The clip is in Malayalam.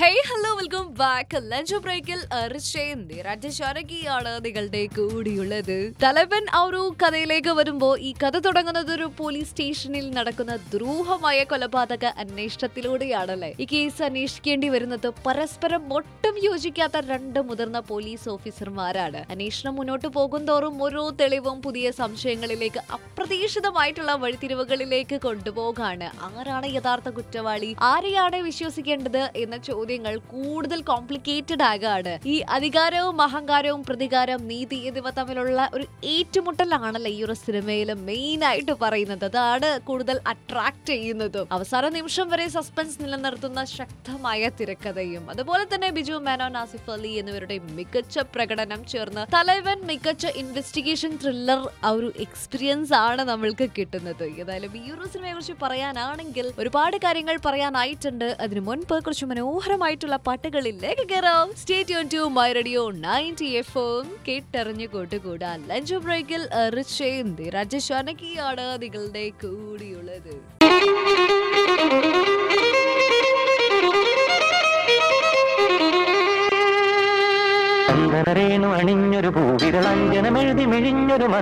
hey hello welcome back lunch ബ്രേക്കിൽ രാജ്യശാനകിയാണ് നിങ്ങളുടെ കൂടിയുള്ളത് തലവൻ ആ ഒരു കഥയിലേക്ക് വരുമ്പോ ഈ കഥ തുടങ്ങുന്നത് ഒരു പോലീസ് സ്റ്റേഷനിൽ നടക്കുന്ന ദ്രൂഹമായ കൊലപാതക അന്വേഷണത്തിലൂടെയാണല്ലേ ഈ കേസ് അന്വേഷിക്കേണ്ടി വരുന്നത് പരസ്പരം ഒട്ടും യോജിക്കാത്ത രണ്ട് മുതിർന്ന പോലീസ് ഓഫീസർമാരാണ് അന്വേഷണം മുന്നോട്ട് പോകുന്തോറും ഓരോ തെളിവും പുതിയ സംശയങ്ങളിലേക്ക് അപ്രതീക്ഷിതമായിട്ടുള്ള വഴിത്തിരിവുകളിലേക്ക് കൊണ്ടുപോകാണ് ആരാണ് യഥാർത്ഥ കുറ്റവാളി ആരെയാണ് വിശ്വസിക്കേണ്ടത് എന്ന ചോദ്യങ്ങൾ കൂടുതൽ കോംപ്ലിക്കേറ്റഡ് ആകാണ് ഈ അധികാരവും അഹങ്കാരവും പ്രതികാരം നീതി എന്നിവ തമ്മിലുള്ള ഒരു ഏറ്റുമുട്ടലാണല്ലോ ഈ ഒരു സിനിമയിൽ മെയിൻ ആയിട്ട് പറയുന്നത് അതാണ് കൂടുതൽ അട്രാക്ട് ചെയ്യുന്നതും അവസാന നിമിഷം വരെ സസ്പെൻസ് നിലനിർത്തുന്ന ശക്തമായ തിരക്കഥയും അതുപോലെ തന്നെ ബിജു മേനോൻ ആസിഫ് അലി എന്നിവരുടെ മികച്ച പ്രകടനം ചേർന്ന് തലവൻ മികച്ച ഇൻവെസ്റ്റിഗേഷൻ ത്രില്ലർ ആ ഒരു എക്സ്പീരിയൻസ് ആണ് നമ്മൾക്ക് കിട്ടുന്നത് ഏതായാലും ഈ ഒരു സിനിമയെ കുറിച്ച് പറയാനാണെങ്കിൽ ഒരുപാട് കാര്യങ്ങൾ പറയാനായിട്ടുണ്ട് അതിനു മുൻപ് കുറച്ച് മനോഹരമായിട്ടുള്ള പാട്ടുകളിലേക്ക് കയറാം stay tune to my radio ninety F M കേട്ടറിഞ്ഞു കൂട്ടുകൂടാൻ ലഞ്ച് ബ്രേക്കിൽ റിച്ചേന്തി രാജശാനകിയാണ് നിങ്ങളുടെ കൂടിയുള്ളത് ചന്ദനരേണു അണിഞ്ഞൊരു പൂവിരളഞ്ജനമെഴുതി മെഴിഞ്ഞൊരു